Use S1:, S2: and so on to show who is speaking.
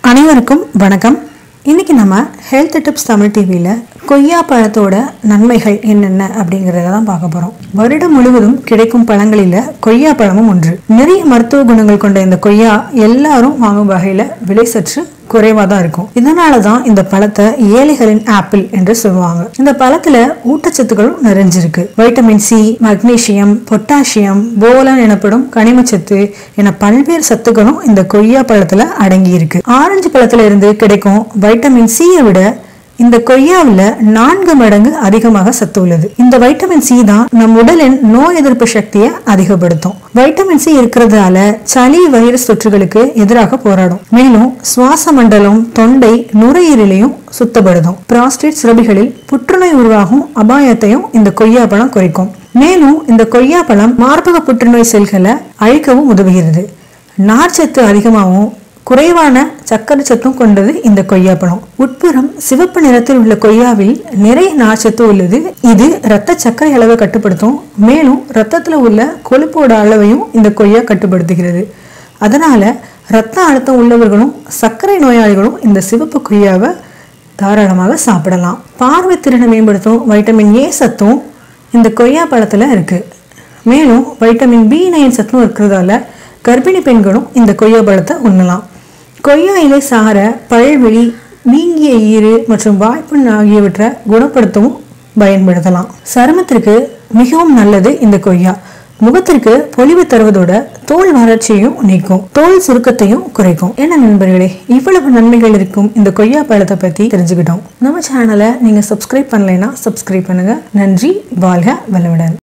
S1: அனைவருக்கும் வணக்கம் இன்னைக்கு நம்ம ஹெல்த் டிப்ஸ் தமிழ் டிவியில் கொய்யா பழத்தோட நன்மைகள் என்னென்ன அப்படிங்கிறத தான் பார்க்க போகிறோம் வருடம் முழுவதும் கிடைக்கும் பழங்களில் கொய்யா பழமும் ஒன்று நிறைய மருத்துவ குணங்கள் கொண்ட இந்த கொய்யா எல்லாரும் வாங்கும் வகையில் விலை சற்று குறைவாக தான் இருக்கும் இதனால தான் இந்த பழத்தை ஏழைகளின் ஆப்பிள் என்று சொல்லுவாங்க இந்த பழத்துல ஊட்டச்சத்துக்களும் நிறைஞ்சிருக்கு வைட்டமின் சி மக்னீசியம் பொட்டாசியம் போலன் எனப்படும் கனிமச்சத்து என பல்வேறு சத்துக்களும் இந்த கொய்யா பழத்துல அடங்கி இருக்கு ஆரஞ்சு பழத்துல இருந்து கிடைக்கும் வைட்டமின் சியை விட இந்த கொய்யாவில் நான்கு மடங்கு அதிகமாக சத்து உள்ளது இந்த வைட்டமின் சி தான் நம் உடலின் நோய் எதிர்ப்பு சக்தியை அதிகப்படுத்தும் வைட்டமின் சி இருக்கிறதால சளி வைரஸ் தொற்றுகளுக்கு எதிராக போராடும் மேலும் சுவாச மண்டலம் தொண்டை நுரையீரலையும் சுத்தப்படுத்தும் பிராஸ்டேட் சுரபிகளில் புற்றுநோய் உருவாகும் அபாயத்தையும் இந்த கொய்யா பழம் குறைக்கும் மேலும் இந்த கொய்யா பழம் மார்பக புற்றுநோய் செல்களை அழிக்கவும் உதவுகிறது நார்ச்சத்து அதிகமாகவும் குறைவான சர்க்கரை சத்தும் கொண்டது இந்த கொய்யாப்பழம் உட்புறம் சிவப்பு நிறத்தில் உள்ள கொய்யாவில் நிறைய நார்ச்சத்து உள்ளது இது இரத்த சர்க்கரை அளவை கட்டுப்படுத்தும் மேலும் இரத்தத்துல உள்ள கொழுப்போட அளவையும் இந்த கொய்யா கட்டுப்படுத்துகிறது அதனால இரத்த அழுத்தம் உள்ளவர்களும் சர்க்கரை நோயாளிகளும் இந்த சிவப்பு கொய்யாவை தாராளமாக சாப்பிடலாம் பார்வை திறனை மேம்படுத்தும் வைட்டமின் ஏ சத்தும் இந்த கொய்யா பழத்துல இருக்கு மேலும் வைட்டமின் பி நைன் சத்தும் இருக்கிறதால கர்ப்பிணி பெண்களும் இந்த கொய்யா பழத்தை உண்ணலாம் கொய்யா இலை சார பல்வெளி வீங்கிய ஈறு மற்றும் வாய்ப்புண் ஆகியவற்றை குணப்படுத்தவும் பயன்படுத்தலாம் சருமத்திற்கு மிகவும் நல்லது இந்த கொய்யா முகத்திற்கு பொலிவு தருவதோட தோல் வறட்சியையும் நீக்கும் தோல் சுருக்கத்தையும் குறைக்கும் என்ன நண்பர்களே இவ்வளவு நன்மைகள் இருக்கும் இந்த கொய்யா பழத்தை பத்தி தெரிஞ்சுக்கிட்டோம் நம்ம சேனலை நீங்க சப்ஸ்கிரைப் பண்ணலைன்னா சப்ஸ்கிரைப் பண்ணுங்க நன்றி வாழ்க வளமுடன்